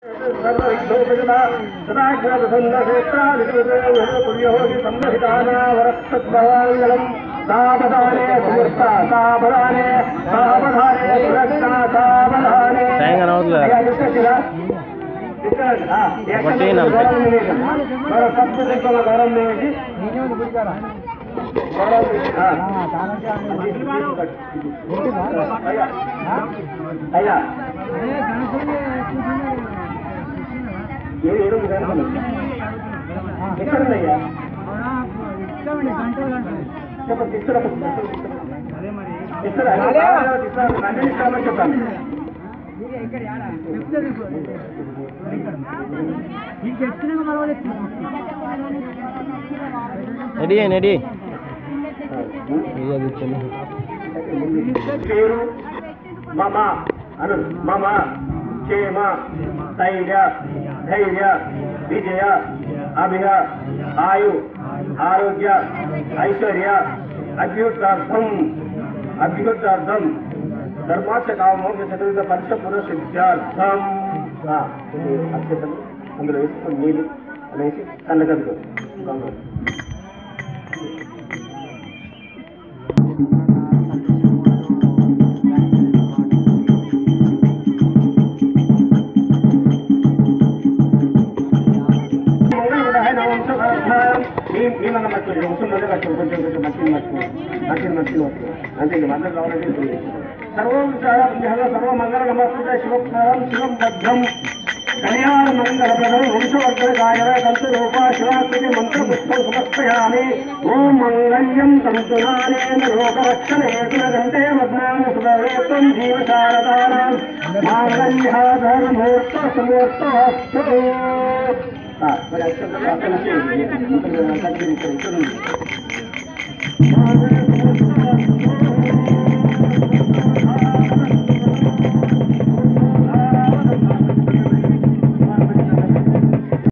సావధానే సుమూర్త సావధానే సావధానే సురక్ష సావధానే time కనవట్లేదు ఒకటి నలభై. గౌరవం వేసి అయ్యా ఏడు ఏడు ఎక్కడుందయ్యా చెప్పండి ఇస్తారా ఇస్తారా నన్ను ఇస్తామని చెప్పాను రెడీ రెడీ పేరు మమ అను మమ క్షేమ ధైర్య ధైర్య విజయ అభియ ఆయు ఆరోగ్య ఐశ్వర్య అభ్యుత్థార్థం అభ్యుత్థార్థం ధర్మాచ కామోక్ష చతుర్థ పక్ష పునఃసిద్ధ్యార్థం ఆ, ఇది అక్షతలు అందులో వేసుకొని నీళ్ళు అనేసి కళ్ళగదులు సర్వం సర్వమంగళ నమస్తే శివప్రదం శివం బద్ధం కళ్యాణ మంగళప్రదం వంశవర్ధన గాయన సంతు రూప శివాకృతి మంత్ర పుష్పం సమర్పయామి ఓం మంగళ్యం సంతునానేన లోకరక్షణ ఏకుల గంటే మగ్నాన సుభవేత్తం జీవశారదానాం మాంగళ్యాధర్మూర్త సమూర్త మరి అక్షంతలు అక్కడి నుంచి ఇక్కడ ఇక్కడ ఉంది.